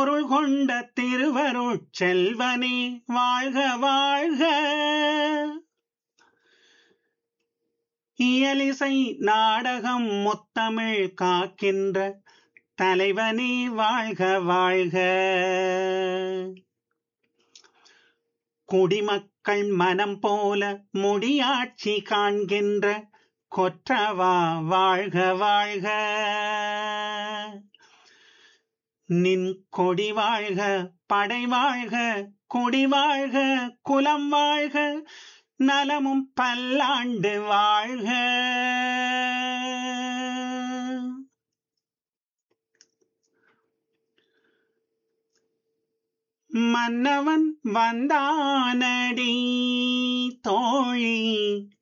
பொருள் கொண்ட திருவருட் செல்வனே வாழ்க வாழ்க இயலிசை நாடகம் முத்தமிழ் காக்கின்ற தலைவனே வாழ்க வாழ்க குடிமக்கள் மனம் போல முடியாட்சி காண்கின்ற கொற்றவா வாழ்க வாழ்க நின் கொடி வாழ்க படை வாழ்க கொடி வாழ்க குலம் வாழ்க நலமும் பல்லாண்டு வாழ்க மன்னவன் வந்தானடி தோழி